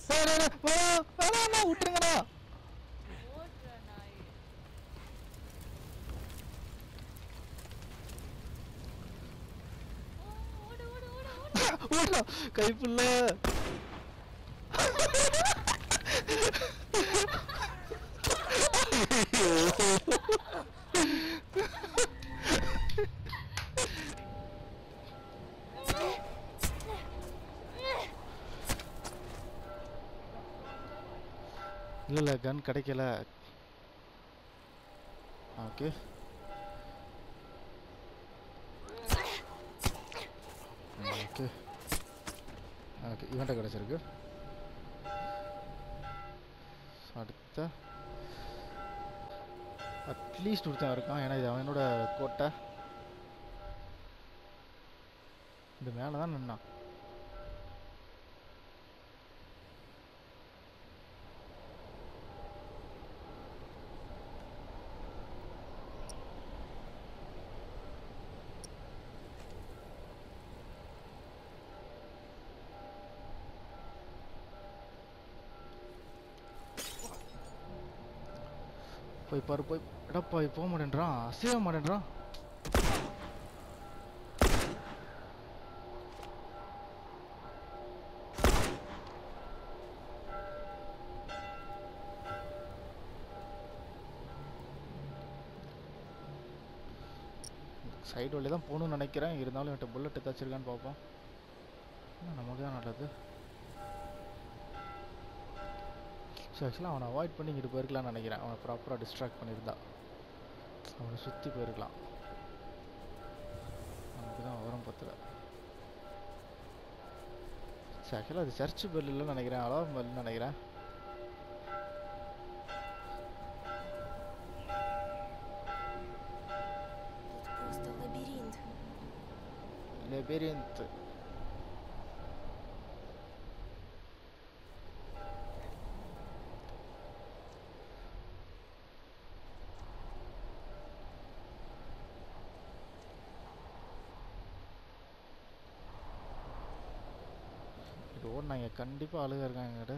டேய், டேய், டேய், வேணாம், வேணாம்ண்ணா, விட்டுருங்கண்ணா ஓடுற நாய் ஓ, ஓடு ஓடு ஓடு ஓடு ஓடலாம் கைப்புள்ள இல்ல இல்ல கன் கிடைக்கல ஓகே ஓகே ஓகே இவன்ட்ட கிடச்சிருக்கு அடுத்த அட்லீஸ்ட் ஒருத்தன் இருக்கான் ஏன்னா இது அவனோட கோட்டை இது மேலே தான் நின்னான் போய் பாரு போய் எடப்பா போக மாட்டேன்றான் அசைய மாட்டேன்றான் சைடு வழி தான் போகணும்னு நினைக்கிறேன் இருந்தாலும் என்கிட்ட புல்லட் ஏதாச்சிருக்கான்னு பார்ப்போம் என்ன, நமக்கு தான் நல்லது ஸோ ஆக்சுவலாக அவனை அவாய்ட் பண்ணி இங்கிட்டு போயிருக்கலாம்னு நினைக்கிறேன் அவனை ப்ராப்பராக டிஸ்ட்ராக்ட் பண்ணியிருந்தா அவனை சுற்றி போயிருக்கலாம் நமக்கு தான் வரும் பத்தில் சரி ஆக்சுவலாக அது சர்ச் பெல் இல்லைன்னு நினைக்கிறேன் அலாரம் பெல்னு நினைக்கிறேன் Тут просто лабиринт. லெபிரின்த் இது ஓடினாங்க கண்டிப்பாக அழுக இருக்காங்க என்கிட்ட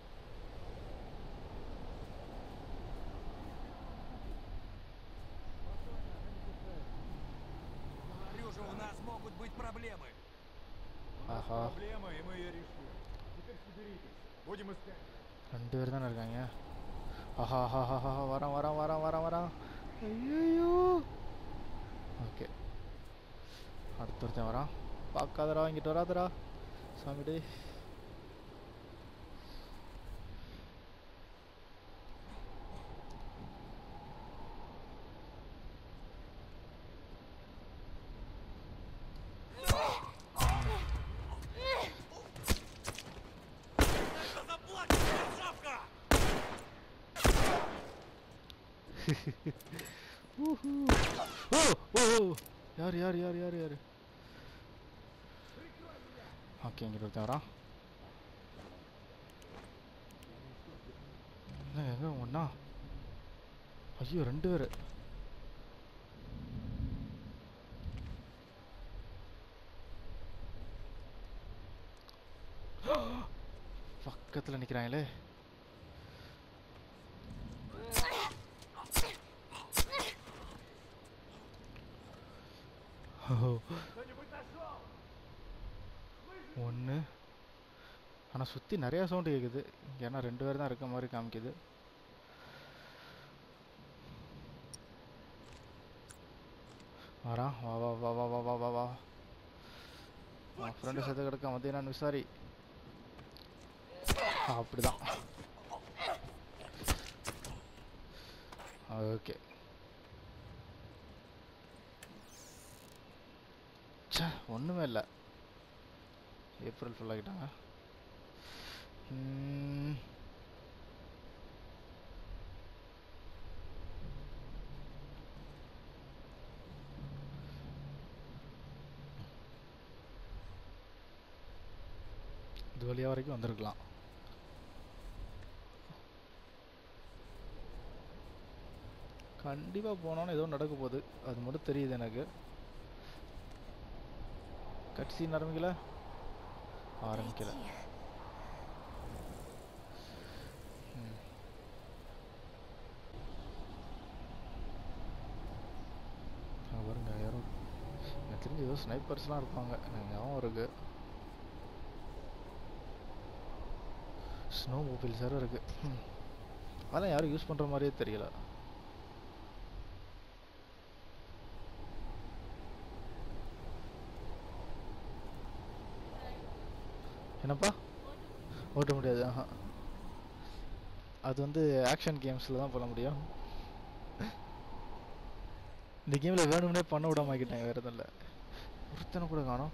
Говорю же, у нас могут быть проблемы. ஆஹா Проблема, и мы ее решим. Теперь соберитесь. Будем искать. ரெண்டு பேர் தானே இருக்காங்க ஆஹா ஆஹா ஆஹா வரான் வரான் வரான் வரான் வரான் ஐயோ ஓகே அடுத்த ஒருத்தன் வரான் பார்க்காதடா இங்கிட்டு வராதடா சாமி டே Это заплаченная шапка! ஊஹூ. ஓ ஓ ஓ. யார் யார் யார் யார் யார் ஓகே இங்கிட்டு ஒருத்தன் வரான் என்ன எங்க ஒண்ணா ஐயோ ரெண்டு பேர் பக்கத்துல நிக்கிறாங்களே ஒன்று ஆனால் சுற்றி நிறையா சவுண்டு கேட்குது ஏன்னா ரெண்டு பேர் தான் இருக்க மாதிரி காமிக்குது வரான் வா வா வா வா வா வா வா வா அவன் ஃப்ரெண்டு சேர்த்து கிடக்க வந்து நான் விசாரி ஆ, அப்படிதான் ஓகே ச்சே ஒன்றுமே இல்லை ஏப்ரல் ஃபுல் ஆகிட்டாங்க ம், இது வழியா வரைக்கும் வந்திருக்கலாம் கண்டிப்பாக போனோன்னு ஏதோ நடக்க போகுது அது மட்டும் தெரியுது எனக்கு கட்சி ஆரம்பிக்கல ஆரம்பிக்கல Найти. ஏதோ ஸ்னைப்பர்ஸ்லாம் இருப்பாங்க எனக்கு ஞாபகம் இருக்கு ஸ்னோ மொபைல் சார் இருக்கு ம். அதெல்லாம் யாரும் யூஸ் பண்ணுற மாதிரியே தெரியல என்னப்பா ஓட்ட முடியாது ஆஹா அது வந்து ஆக்ஷன் கேம்ஸில் தான் பண்ண முடியும் இந்த கேமில் வேணும்னே பண்ண விடாம ஆக்கிட்டாங்க வேறு எதுவும் இல்லை ஒருத்தனை கூட காணோம்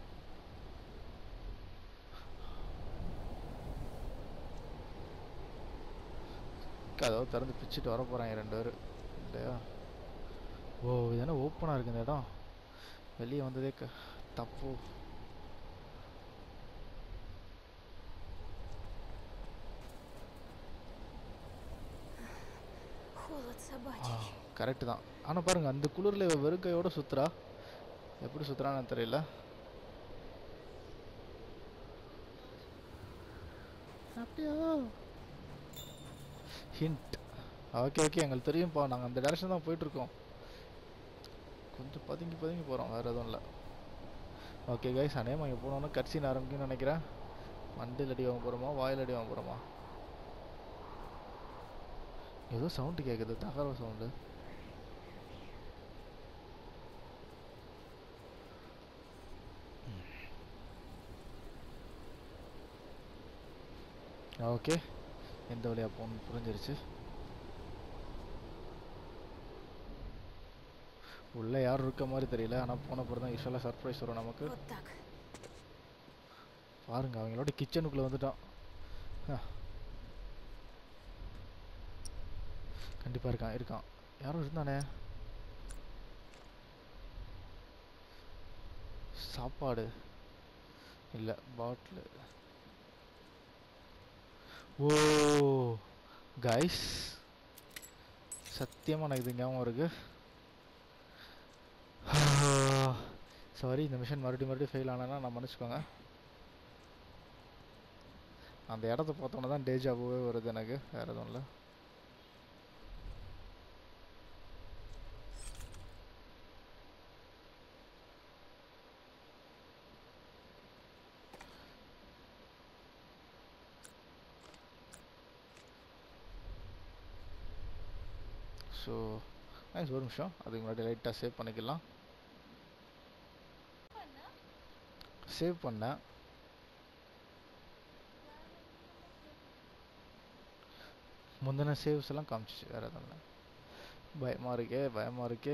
கதவை திறந்து பிச்சுட்டு வர போகிறாங்க ரெண்டு பேர் இல்லையா ஓ இது என்ன ஓப்பனாக இருக்கு இந்த இடம் வெளியே வந்ததே க தப்பு Холод собачий. கரெக்டு தான் ஆனால் பாருங்க அந்த குளிரில் இவ வெறும் கையோட சுத்துறா எப்படி சுத்துறான்னு தெரியல அப்படியா ஹிண்ட் ஓகே ஓகே எங்களுக்கு தெரியும்ப்பா நாங்கள் அந்த டேரக்ஷன் தான் போயிட்டுருக்கோம் கொஞ்சம் பதுங்கி பதுங்கி போகிறோம் வேறு எதுவும் இல்லை ஓகே கைஸ் அநேகமாக இங்கே போனோன்னா கட்சின்னு ஆரம்பிக்கும்னு நினைக்கிறேன் மண்டில் அடி வாங்க போகிறோமா வாயில் அடி வாங்க போகிறோமா ஏதோ சவுண்டு கேட்குது தகவல் சவுண்டு ஓகே எந்த வழியாக போகணும்னு புரிஞ்சிருச்சு உள்ளே யாரும் இருக்க மாதிரி தெரியல ஆனால் போன பிறகு தான் யூஸ்வலாக சர்ப்ரைஸ் வரும் நமக்கு Вот так. பாருங்க அவங்களோட கிச்சனுக்குள்ளே வந்துட்டோம் கண்டிப்பாக இருக்கான் இருக்கான் யாரும் இருந்தானே சாப்பாடு இல்லை பாட்டிலு ஓ கைஸ் சத்தியமாக எனக்கு இது ஞாபகம் இருக்கு சாரி இந்த மிஷன் மறுபடியும் மறுபடியும் ஃபெயில் ஆனேன்னா நான் மன்னிச்சுக்கோங்க அந்த இடத்த பார்த்தோன்னே தான் டேஜாவே வருது எனக்கு வேற எதுவும் இல்லை ஸோ நைஸ் ஒரு நிமிஷம் அதுக்கு முன்னாடி லைட்டாக சேவ் பண்ணிக்கலாம் சேவ் பண்ணேன் முந்தின சேவ்ஸ் எல்லாம் காமிச்சிச்சு வேற எதுவும் இல்லை பயமாக இருக்கே பயமாக இருக்கே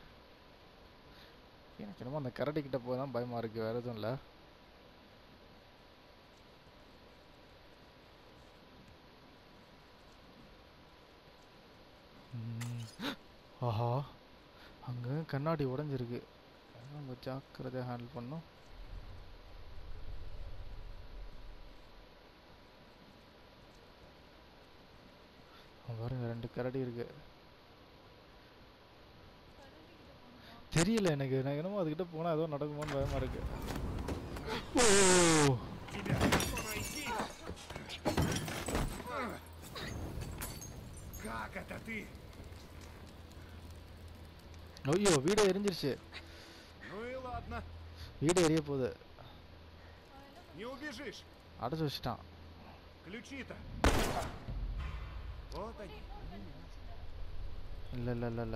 எனக்கு என்னமோ அந்த கரடி கிட்ட போய் தான் பயமாக இருக்கு வேற எதுவும் இல்லை ம். ஆஹா அங்கே கண்ணாடி உடைஞ்சிருக்கு நம்ம ஜாக்கிரதையாக ஹேண்டில் பண்ணோம் அங்க பாருங்க ரெண்டு கரடி இருக்கு தெரியல எனக்கு நான் என்னமோ அதுகிட்ட போனா ஏதோ நடக்குமோன்னு பயமா இருக்கு ஓ Тебя кто найти? Как это ты? ஐயோ வீடே எரிஞ்சிருச்சு Ну и ладно, வீடு எரிய போகுது не убежишь. அடைச்சு வச்சுட்டான் Ключи-то. Вот они. இல்ல இல்ல இல்ல இல்ல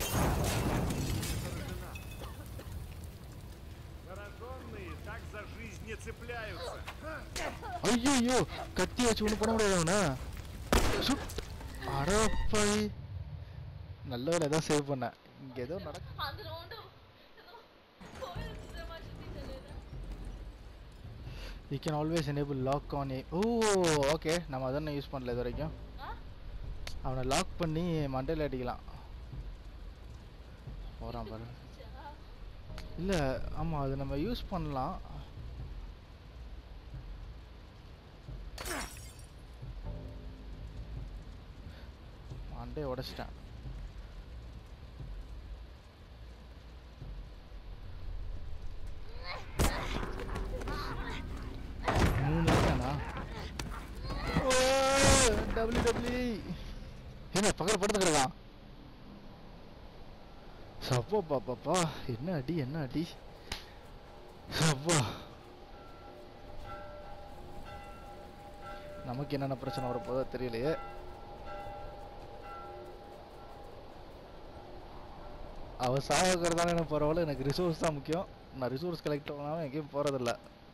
Зараженные так за жизнь не цепляются. ஐயோ கத்தி வச்சு ஒன்றும் பண்ண முடியாது அவனை சுட் அடப்பாய் நல்ல வேலை ஏதோ சேவ் பண்ணேன் இங்க ஏதோ நடக்கு அந்த ரவுண்டு ஏதோ கோயில் சுத்துற மாதிரி சுத்திட்டு இருந்தது. You can always enable lock on A O okay நம்ம அதான் யூஸ் பண்ணல இது வரைக்கும் ஆ? அவனை லாக் பண்ணி மண்டையில் அடிக்கலாம் போகிறான் பாரு இல்லை ஆமாம் அது நம்ம யூஸ் பண்ணலாம் மண்டையை உடைச்சிட்டேன் மூணு இருக்கானா ஓ டபிள்யூ டபிள்யூ என்ன பக்கத்தில் படுத்துக்கிறதா சப்போ பாப்பாப்பா என்ன அடி என்ன அடி அப்பா நமக்கு என்னென்ன பிரச்சனை வரப்போதோ தெரியலையே அவ சாகிறதால எனக்கு பரவாயில்ல எனக்கு ரிசோர்ஸ் தான் முக்கியம் நான் ரிசோர்ஸ் கலெக்ட் பண்ணாமல் எங்கேயும் போகிறதில்ல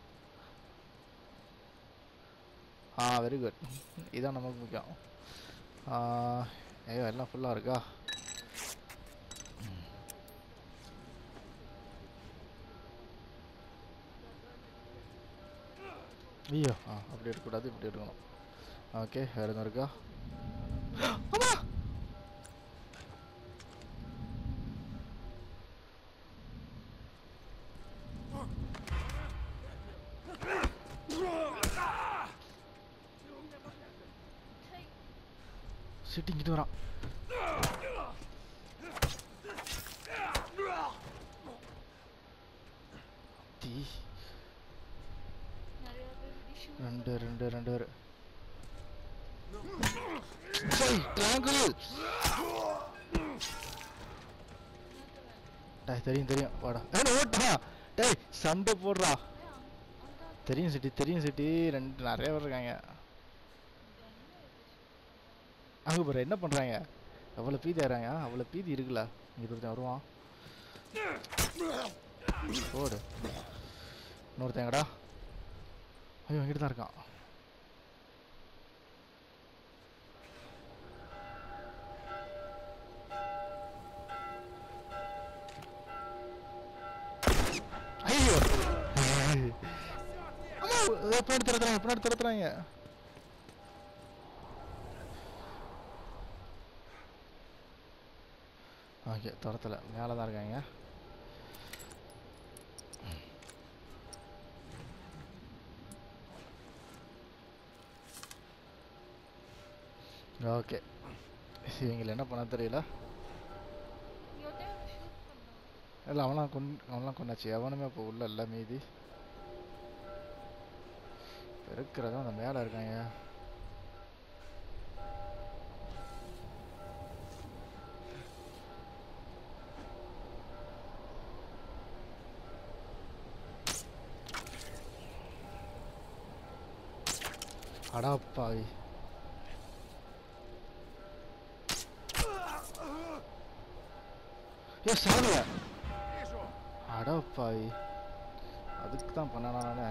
ஆ வெரி குட் இதான் நமக்கு முக்கியம் ஆ, ஐயோ எல்லாம் ஃபுல்லாக இருக்கா ஐயோ ஆ அப்படி எடுக்கக்கூடாது இப்படி எடுக்கணும் ஓகே வேறு எதுவும் இருக்கா அம்மா! சிட்டிங்கிட்டு வரான் தீ நிறைய பேர் issue ரெண்டு ரெண்டு ரெண்டு பேர் ட்ராங்கிள் டேய் தெரியும் தெரியும் வாடா ஏய் ஓட்டா டேய் சண்டை போடுறா தெரியும் சிட்டி தெரியும் சிட்டி ரெண்டு நிறைய பேர் இருக்காங்க அங்கே பாரு என்ன பண்ணுறாங்க எவ்வளோ பீதி ஆகிறாங்க அவ்வளோ பீதி இருக்குல்ல இங்கே ஒருத்தன் வருவான் ஓடு இன்னொருத்தங்கடா ஐயோ இங்கிட்டு தான் இருக்கான் ஐயோ அம்மா பின்னாடி திறத்துறாங்க பின்னாடி திறத்துறாங்க ஓகே துரத்தல மேலே தான் இருக்காங்க ஓகே இவங்களை என்ன பண்ண தெரியல ஒருத்தன் shoot பண்ணான். இல்லை அவன்லாம் கொன் அவன்லாம் கொண்டாச்சு எவனுமே இப்போ உள்ள இல்லை மீதி இருக்கிறதும் அந்த மேலே இருக்காங்க அடாப்பாவி ஏ சாவியா Вижу! அடப்பாவி அதுக்கு தான் பண்ணனா நானே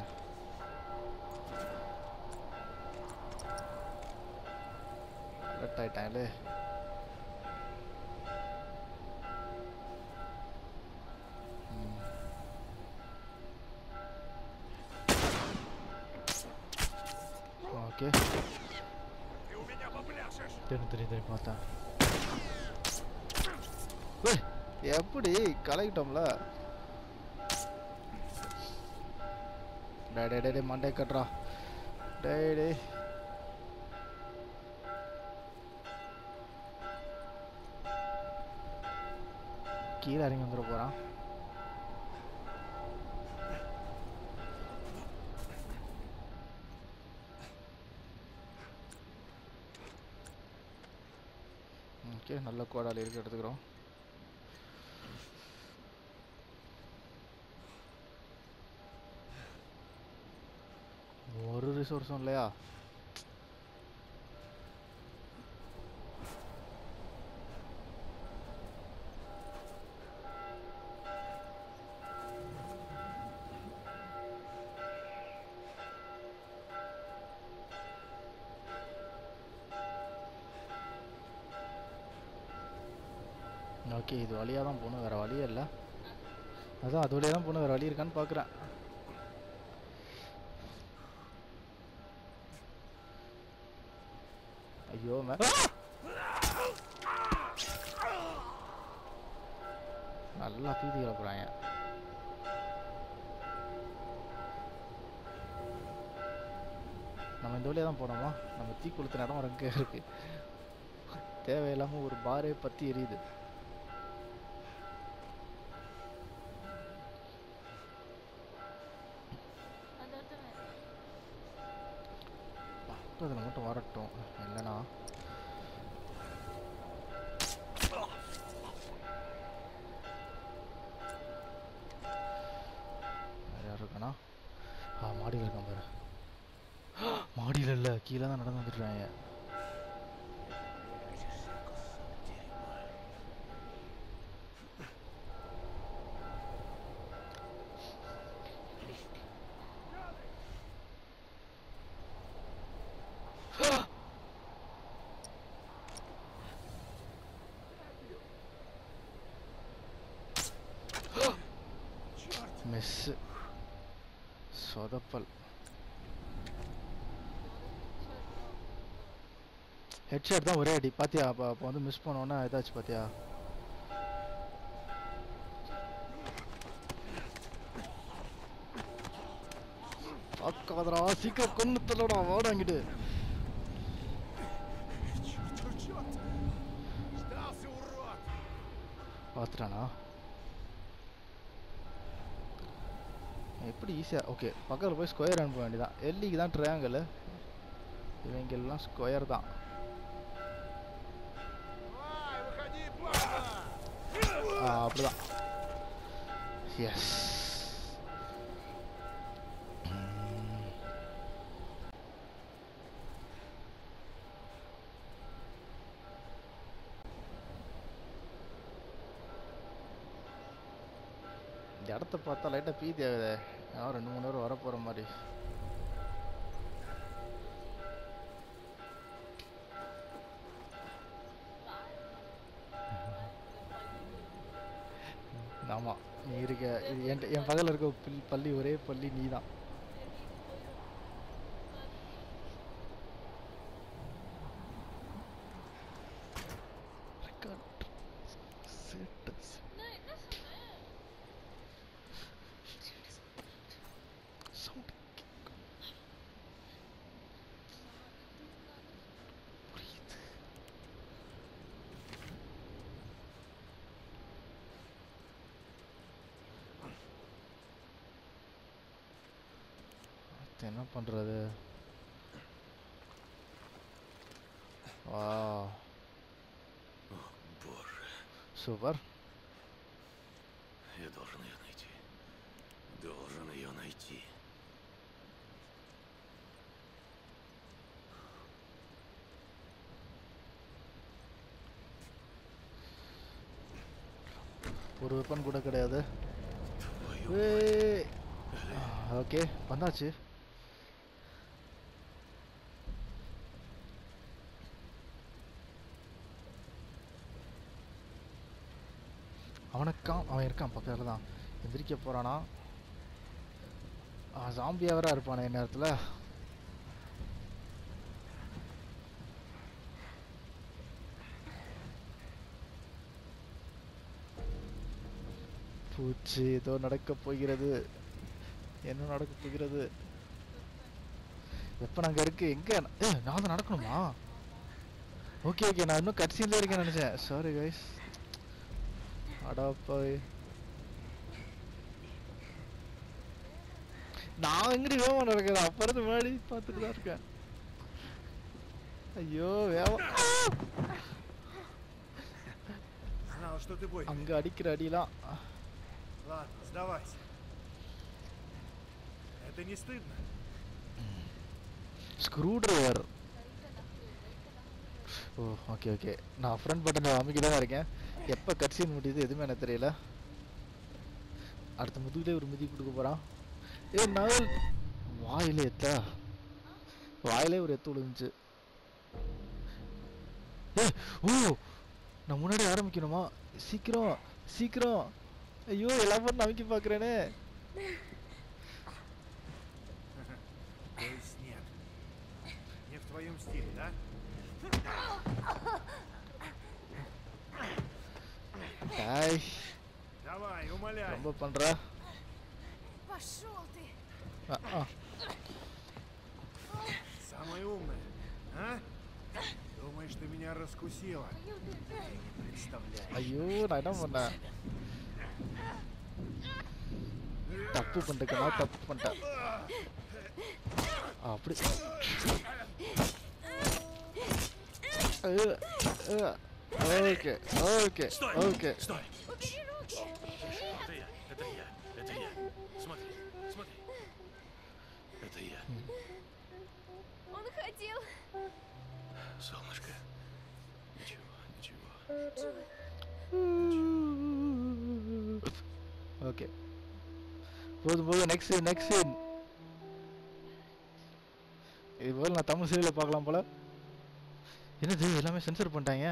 அலர்ட் ஆயிட்டாங்களே ஓகே Ты у меня попляшешь! தெரியும் தெரியும் தெரியும் பார்த்தேன் ஏய், எப்படி கலக்கிட்டோம்ல டே டே டே டே மண்டே கட்டுறா டே டே கீழே இறங்கி வந்துட போகிறான் ஓகே நல்ல கோடாலி இருக்கு எடுத்துக்கிறோம் ஒரு ரிசோர்ஸும் இல்லையா ஓகே இது வழியாக தான் போகணும் வேறு வழியே இல்லை அதான் அது வழியாக தான் போகணும் வேறு வழி இருக்கான்னு பார்க்குறேன் ஐயோ மே நல்லா பீதி கிளப்புறாங்க நம்ம இந்த வழியாக தான் போனோமா நம்ம தீ கொளுத்தின இடம் அங்கே இருக்கு தேவையில்லாமல் ஒரு பாரே பற்றி எரியுது அந்த ஒருத்தன் அதில் மட்டும் வரட்டும் இல்லைனா வேற இருக்கானா ஆ மாடியில் இருக்கான் பாரு மாடியில் இல்லை கீழே தான் நடந்து வந்துட்டுருக்காங்க மிஸ்ஸு சொதப்பல் ஹெட்ஷாட் தான் ஒரே அடி பாத்தியா அப்போ அப்போ வந்து மிஸ் பண்ணோன்னா ஏதாச்சும் பாத்தியா பார்க்காதடா சீக்கிரம் கொண்டு தள்ளடா வாடாங்கிட்டு Черт, черт, черт! Сдался, урод! பார்த்துட்டானா எப்படி ஈஸியாக ஓகே பக்கத்தில் போய் ஸ்கொயர் அனுப்ப வேண்டியதான் எல்லிக்கு தான் ட்ரையாங்கிள் இவங்க எல்லாம் ஸ்கொயர் தான் Ай, выходи, падла! ஆ, அப்படிதான் எஸ் இந்த இடத்த பார்த்தா லைட்டாக பீதி ஆகுதே யாரும் ரெண்டு மூணு பேர் வரப்போகிற மாதிரி ஆமாம் நீ இருக்க இது என் என் பக்கத்தில் இருக்க பில் பள்ளி ஒரே பள்ளி நீ தான் நான் என்ன சொன்னேன் அடுத்து என்ன பண்ணுறது வா Боже, சூப்பர் я должен ее найти. Должен ее найти. ஒரு வெப்பன் கூட கிடையாது Твою ஓகே வந்தாச்சு அவனுக்கான் அவன் இருக்கான் பக்கத்தில் தான் எந்திரிக்க போகிறானா ஜாம்பியாக வேற இருப்பானே நேரத்தில் பூச்சி ஏதோ நடக்கப் போகிறது என்ன நடக்கப் போகிறது எப்போ நாங்கள் இருக்கு எங்கே ஏ நான் தான் நடக்கணுமா ஓகே ஓகே நான் இன்னும் கட்சியில் இருக்கேன்னு நினச்சேன் சாரி கைஸ் அடா போய் நான் எங்கடி வேகமா நடக்கிறேன் அப்ப இருந்து முன்னாடி பார்த்துட்டு தான் இருக்கேன் ஐயோ வேகம் Знал, что ты бой. அங்க அடிக்கிற அடிலாம் Ладно, сдавайся. Это не стыдно? Screwdriver oh okay okay நான் ஃப்ரண்ட் பட்டனை அமைக்க தான் இருக்கேன் எப்போ கட்சியின் முடியுது எதுவுமே எனக்கு தெரியல அடுத்த முதுகுலே ஒரு மிதி கொடுக்க போகிறான் ஏ நகல் வாயிலே எத்தா வாயிலே ஒரு எத்து விழுந்துச்சு ஏ ஓ நான் முன்னாடி ஆரம்பிக்கணுமா சீக்கிரம் சீக்கிரம் ஐயோ எல்லாம் பண்ண அமைக்க பார்க்குறேனே То есть нет. Не в твоем стиле, да? டாய் Давай, умоляй. ரொம்ப பண்ற Пошел ты! ஆ ஆ Самая умная. А? Думаешь, ты меня раскусила? Ты не представляешь. ஐயோ நான் என்ன பண்ணேன் தப்பு பண்ணிட்டேன் நான் தப்பு பண்ணிட்டேன் ஆ, அப்படி ஓகே ஓகே Стой! ஓகே Стой! Убери руки! Это я, это я, это я. Смотри, смотри. Джой, ஓகே போதும் போதும் நெக்ஸ்ட் சீன் நெக்ஸ்ட் சீன் இது போல நான் தமிழ் சீரியலில் பார்க்கலாம் போல என்னது எல்லாமே சென்சர் பண்ணிட்டாங்க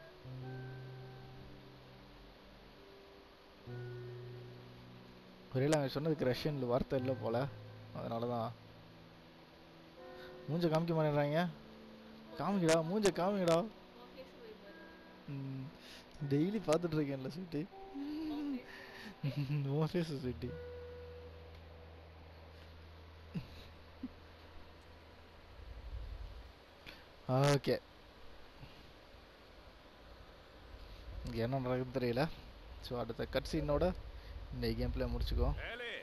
ஒருவேளை அவன் சொன்னதுக்கு ரஷ்யனில் வார்த்தை இல்லை போல அதனால தான் மூஞ்ச காமிக்க மாட்டேங்கிறாங்க காமிக்கடா மூஞ்ச காமிக்கடா உன் face போய் பாரு. டெய்லி பார்த்துட்டு இருக்கேன்ல சுட்டி உன் face. உன் ஃபேஸ் சுட்டி ஓகே இங்கே என்ன நடக்குதுன்னு தெரியல ஸோ அடுத்த கட் சீனோட இந்த கேம் பிளே முடிச்சுக்கோ Элли!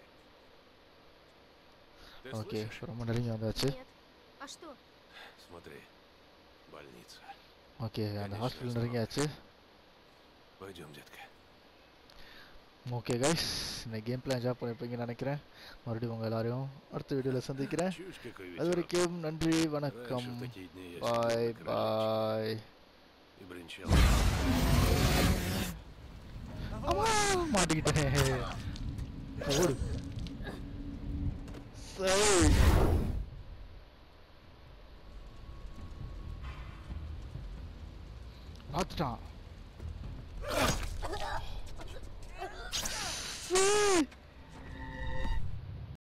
Ты ஓகே слышишь? ரொம்ப நெருங்கி வந்தாச்சு нет. А что? Смотри, больница. ஓகே அந்த Конечно, ஹாஸ்பிட்டல் здорово. நெருங்கியாச்சு Пойдем, детка. ஓகே கைஸ் இந்த கேம் பிளே என்ஜாய் பண்ணியிருப்பீங்கன்னு நினைக்கிறேன் மறுபடியும் உங்கள் எல்லாரையும் அடுத்த வீடியோவில் சந்திக்கிறேன் Чуешь, какой அது ветерок? வரைக்கும் நன்றி Раньше வணக்கம் в такие дни я பாய் сидел на крылечке பாய் и бренчал. அம்மா மாட்டிக்கிட்டேன் ஓடு சரி பார்த்துட்டான்